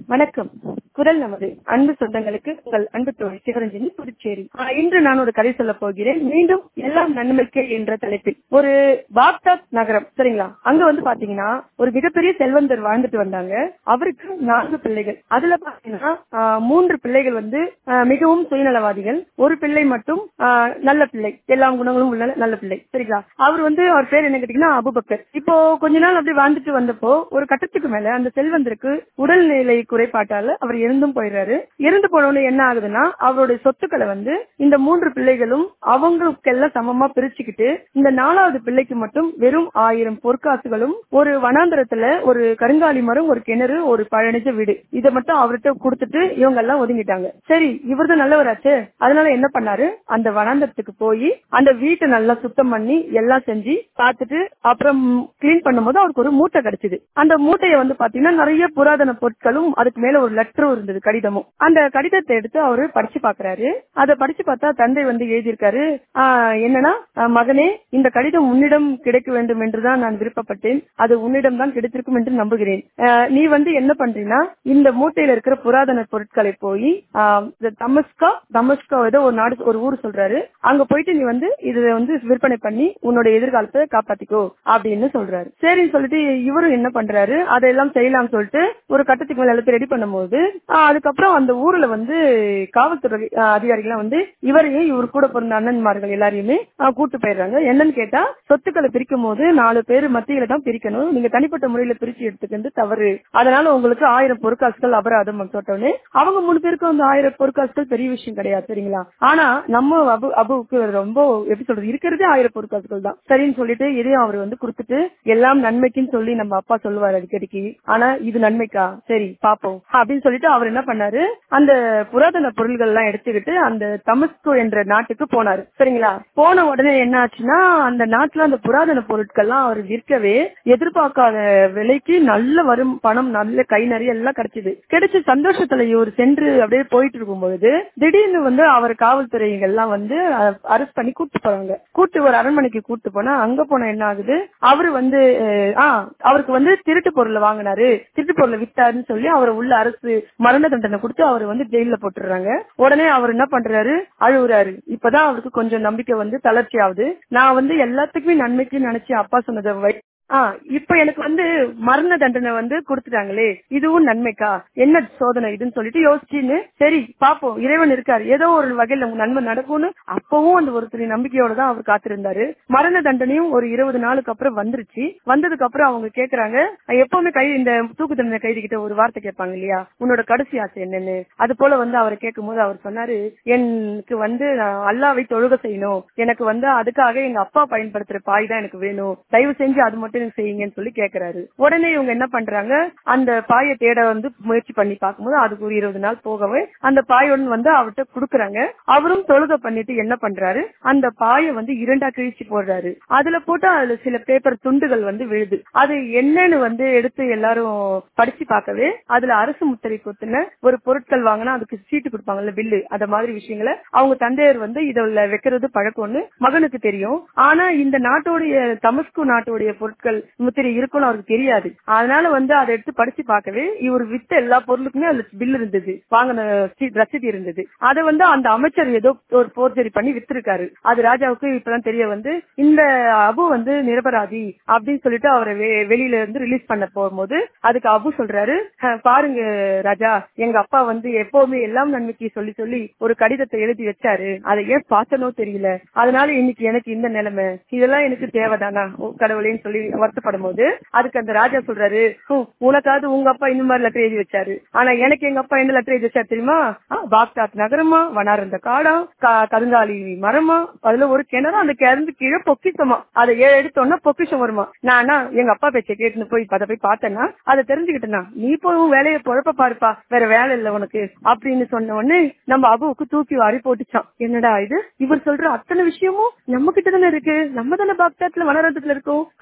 வணக்கம் குரல் நமது அன்பு சொந்தங்களுக்கு உங்கள் அன்பு தோழி சிவரஞ்சனி புதுச்சேரி ஆஹ் இன்று நான் ஒரு கதை சொல்ல போகிறேன் மீண்டும் எல்லாம் நன்மைக்கே என்ற தலைப்பில் ஒரு பாக்தாத் நகரம் சரிங்களா அங்க வந்து பாத்தீங்கன்னா ஒரு மிகப்பெரிய செல்வந்தர் வாழ்ந்துட்டு வந்தாங்க அவருக்கு நான்கு பிள்ளைகள் அதுல பாத்தீங்கன்னா ஆஹ் மூன்று பிள்ளைகள் வந்து ஆஹ் மிகவும் சுயநலவாதிகள் ஒரு பிள்ளை மட்டும் ஆஹ் நல்ல பிள்ளை எல்லா குணங்களும் உள்ள நல்ல பிள்ளை சரிங்களா அவர் வந்து அவர் பேர் என்ன கேட்டீங்கன்னா அபுபக்கர் இப்போ கொஞ்ச நாள் அப்படி வாழ்ந்துட்டு வந்தப்போ ஒரு கட்டத்துக்கு மேல அந்த செல்வந்தருக்கு உடல்நிலை குறைபாட்டால அவர் இறந்தும் போயிடுறாரு இறந்து போனவொடனே என்ன ஆகுதுன்னா அவருடைய சொத்துக்களை வந்து இந்த மூன்று பிள்ளைகளும் அவங்களுக்கெல்லாம் சமமா பிரிச்சுக்கிட்டு இந்த நாலாவது பிள்ளைக்கு மட்டும் வெறும் ஆயிரம் பொற்காசுகளும் ஒரு வனாந்தரத்துல ஒரு கருங்காலி மரம் ஒரு கிணறு ஒரு பழனிச்ச வீடு இதை மட்டும் அவர்கிட்ட கொடுத்துட்டு இவங்க எல்லாம் ஒதுங்கிட்டாங்க சரி இவர்தான் நல்லவராச்சு அதனால என்ன பண்ணாரு அந்த வனாந்தரத்துக்கு போய் அந்த வீட்டை நல்லா சுத்தம் பண்ணி எல்லாம் செஞ்சு பார்த்துட்டு அப்புறம் கிளீன் பண்ணும்போது அவருக்கு ஒரு மூட்டை கிடைச்சது அந்த மூட்டையை வந்து பாத்தீங்கன்னா நிறைய புராதன பொருட்களும் அதுக்கு மேல ஒரு லெட்டரும் இருந்தது கடிதமும் அந்த கடிதத்தை எடுத்து அவரு படிச்சு பாக்குறாரு அதை படிச்சு பார்த்தா தந்தை வந்து எழுதியிருக்காரு ஆஹ் என்னன்னா ஆஹ் மகனே இந்த கடிதம் உன்னிடம் கிடைக்க வேண்டும் என்றுதான் நான் விருப்பப்பட்டேன் அது உன்னிடம் தான் கிடைத்திருக்கும் என்று நம்புகிறேன் ஆஹ் நீ வந்து என்ன பண்றீன்னா இந்த மூட்டையில இருக்கிற புராதன பொருட்களை போய் தமஸ்கா தமஸ்கா ஏதோ ஒரு நாடு ஒரு ஊர் சொல்றாரு அங்க போயிட்டு நீ வந்து இதை வந்து விற்பனை பண்ணி உன்னோட எதிர்காலத்தை காப்பாத்திக்கோ அப்படின்னு சொல்றாரு சரின்னு சொல்லிட்டு இவரும் என்ன பண்றாரு அதையெல்லாம் செய்யலாம்னு சொல்லிட்டு ஒரு கட்டத்துக்கு மேல எல்லாத்தையும் ரெடி பண்ணும்போது ஆஹ் அதுக்கப்புறம் அந்த ஊர்ல வந்து காவல்துறை ஆஹ் அதிகாரிகள் வந்து இவரையும் இவர் கூட பிறந்த அண்ணன்மார்கள் எல்லாரையுமே ஆஹ் கூட்டு போயிடுறாங்க என்னன்னு கேட்டா சொத்துக்களை பிரிக்கும் போது நாலு பேர் மத்தியில தான் பிரிக்கணும் நீங்க தனிப்பட்ட முறையில பிரிச்சு எடுத்துக்கிறது தவறு அதனால உங்களுக்கு ஆயிரம் பொருட்காசுகள் அபராதம் சொன்னோடனே அவங்க மூணு பேருக்கு அந்த ஆயிரம் பொருட்காசுகள் பெரிய விஷயம் கிடையாது சரிங்களா ஆனா நம்ம அபு அபுவுக்கு ரொம்ப எப்படி சொல்றது இருக்கிறதே ஆயிரம் பொருட்காசுகள் தான் சரின்னு சொல்லிட்டு இதையும் அவர் வந்து கொடுத்துட்டு எல்லாம் நன்மைக்குன்னு சொல்லி நம்ம அப்பா சொல்லுவாரு அடிக்கடிக்கு ஆனா இது நன்மைக்கா சரி பாப்போம் அப்படின்னு சொல்லிட்டு அவர் என்ன பண்ணாரு அந்த புராதன பொருள்கள் எல்லாம் எடுத்துக்கிட்டு அந்த தமஸ்கு என்ற நாட்டுக்கு போனாரு சரிங்களா போன உடனே என்ன ஆச்சுன்னா அந்த நாட்டுல அந்த புராதன பொருட்கள்லாம் அவர் விற்கவே எதிர்பார்க்காத விலைக்கு நல்ல வரும் பணம் நல்ல கை நிறைய எல்லாம் கிடைச்சது கிடைச்ச சந்தோஷத்துல இவர் சென்று அப்படியே போயிட்டு இருக்கும் பொழுது திடீர்னு வந்து அவர் காவல்துறைகள் எல்லாம் வந்து அரெஸ்ட் பண்ணி கூட்டு போறாங்க கூட்டு ஒரு அரண்மனைக்கு கூட்டு போனா அங்க போனா என்ன ஆகுது அவரு வந்து ஆஹ் அவருக்கு வந்து திருட்டு பொருளை வாங்கினாரு திருட்டு பொருளை வித்தாருன்னு சொல்லி அவரை உள்ள அரசு மரண தண்டனை கொடுத்து அவர் வந்து ஜெயில போட்டுறாங்க உடனே அவர் என்ன பண்றாரு அழுகுறாரு இப்பதான் அவருக்கு கொஞ்சம் நம்பிக்கை வந்து தளர்ச்சி ஆகுது நான் வந்து எல்லாத்துக்குமே நன்மைக்கு நினைச்சு அப்பா சொன்னதை ஆஹ் இப்ப எனக்கு வந்து மரண தண்டனை வந்து கொடுத்துட்டாங்களே இதுவும் நன்மைக்கா என்ன சோதனை இதுன்னு சொல்லிட்டு யோசிச்சுன்னு சரி பாப்போம் இறைவன் இருக்காரு ஏதோ ஒரு வகையில உங்க நன்மை நடக்கும்னு அப்பவும் அந்த ஒரு துணி நம்பிக்கையோட தான் அவர் காத்திருந்தாரு மரண தண்டனையும் ஒரு இருபது நாளுக்கு அப்புறம் வந்துருச்சு வந்ததுக்கு அப்புறம் அவங்க கேக்குறாங்க எப்பவுமே கை இந்த தூக்கு தண்டனை கைது கிட்ட ஒரு வார்த்தை கேட்பாங்க இல்லையா உன்னோட கடைசி ஆசை என்னன்னு அது போல வந்து அவரை கேட்கும் போது அவர் சொன்னாரு எனக்கு வந்து அல்லாவை தொழுக செய்யணும் எனக்கு வந்து அதுக்காக எங்க அப்பா பயன்படுத்துற பாய் தான் எனக்கு வேணும் தயவு செஞ்சு அது மட்டும் எனக்கு செய்யுங்கன்னு சொல்லி கேக்குறாரு உடனே இவங்க என்ன பண்றாங்க அந்த பாயை தேட வந்து முயற்சி பண்ணி பார்க்கும்போது அதுக்கு ஒரு இருபது நாள் போகவே அந்த பாயுடன் வந்து அவர்கிட்ட குடுக்குறாங்க அவரும் தொழுக பண்ணிட்டு என்ன பண்றாரு அந்த பாயை வந்து இரண்டா கிழிச்சு போடுறாரு அதுல போட்டு அதுல சில பேப்பர் துண்டுகள் வந்து விழுது அது என்னன்னு வந்து எடுத்து எல்லாரும் படிச்சு பார்க்கவே அதுல அரசு முத்திரை கொத்துன ஒரு பொருட்கள் வாங்கினா அதுக்கு சீட்டு கொடுப்பாங்கல்ல பில்லு அந்த மாதிரி விஷயங்களை அவங்க தந்தையர் வந்து இதுல வைக்கிறது பழக்கம்னு மகனுக்கு தெரியும் ஆனா இந்த நாட்டோடைய தமஸ்கு நாட்டோடைய பொருட்கள் முத்திரை இருக்கும்னு அவருக்கு தெரியாது அதனால வந்து அதை எடுத்து படிச்சு பார்க்கவே இவர் வித்த எல்லா பொருளுக்குமே அதுல பில் இருந்தது வாங்கின ரசீது இருந்தது அதை வந்து அந்த அமைச்சர் ஏதோ ஒரு போர்ஜரி பண்ணி வித்திருக்காரு அது ராஜாவுக்கு இப்பதான் தெரிய வந்து இந்த அபு வந்து நிரபராதி அப்படின்னு சொல்லிட்டு அவரை வெளியில இருந்து ரிலீஸ் பண்ண போகும்போது அதுக்கு அபு சொல்றாரு பாருங்க ராஜா எங்க அப்பா வந்து எப்பவுமே எல்லாம் நன்மைக்கு சொல்லி சொல்லி ஒரு கடிதத்தை எழுதி வச்சாரு அதை ஏன் பார்த்தனோ தெரியல அதனால இன்னைக்கு எனக்கு இந்த நிலைமை இதெல்லாம் எனக்கு தேவைதானா கடவுளேன்னு சொல்லி வருத்தப்படும் போது அதுக்கு அந்த ராஜா சொல்றாரு உனக்காவது உங்க அப்பா இந்த மாதிரி லெட்டர் எழுதி வச்சாரு ஆனா எனக்கு எங்க அப்பா என்ன லெட்டர் எழுதி வச்சாரு தெரியுமா பாக்தாத் நகரமா வனார்ந்த காடா கருங்காலி மரமா அதுல ஒரு கிணறு அந்த கிணறு கீழே பொக்கிஷமா அதை எடுத்தோம்னா பொக்கிஷம் வருமா நானா எங்க அப்பா பேச்சை கேட்டுன்னு போய் அதை போய் பார்த்தேன்னா அதை தெரிஞ்சுக்கிட்டேனா நீ போய் உன் வேலையை பொழப்ப பாருப்பா வேற வேலை இல்ல உனக்கு அப்படின்னு சொன்ன உடனே நம்ம அபுவுக்கு தூக்கி வாரி போட்டுச்சான் என்னடா இது இவர் சொல்ற அத்தனை விஷயமும் நம்ம கிட்ட தானே இருக்கு நம்ம தானே பாக்தாத்ல வனரத்துல இருக்கோம் கருங்காலி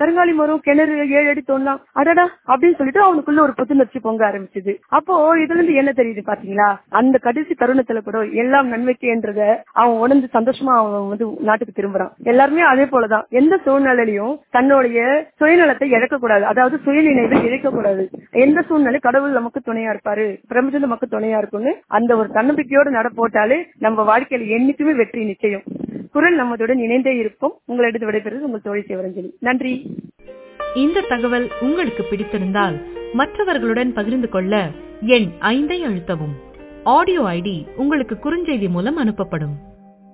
வரும் கிணறு ஏழு அடி தோணலாம் அடடா அப்படின்னு சொல்லிட்டு அவனுக்குள்ள ஒரு புத்துணர்ச்சி பொங்க ஆரம்பிச்சது அப்போ இதுல இருந்து என்ன தெரியுது பாத்தீங்களா அந்த கடைசி தருணத்துல கூட எல்லாம் நன்மைக்குன்றத அவன் உணர்ந்து சந்தோஷமா அவன் வந்து நாட்டுக்கு திரும்புறான் எல்லாருமே அதே போலதான் எந்த சூழ்நிலையிலையும் தன்னுடைய சுயநலத்தை இழக்க கூடாது அதாவது சுயநினைவை இழக்க கூடாது எந்த சூழ்நிலை கடவுள் நமக்கு துணையா இருப்பாரு பிரபஞ்சம் நமக்கு துணையா இருக்கும்னு அந்த ஒரு தன்னம்பிக்கையோடு நட போட்டாலே நம்ம வாழ்க்கையில என்னைக்குமே வெற்றி நிச்சயம் குரல் நம்மதுடன் இணைந்தே இருக்கும் உங்களிடம் விடைபெறுவது உங்கள் தோழி சிவரஞ்சலி நன்றி இந்த தகவல் உங்களுக்கு பிடித்திருந்தால் மற்றவர்களுடன் பகிர்ந்து கொள்ள எண் ஐந்தை அழுத்தவும் ஆடியோ ஐடி உங்களுக்கு குறுஞ்செய்தி மூலம் அனுப்பப்படும்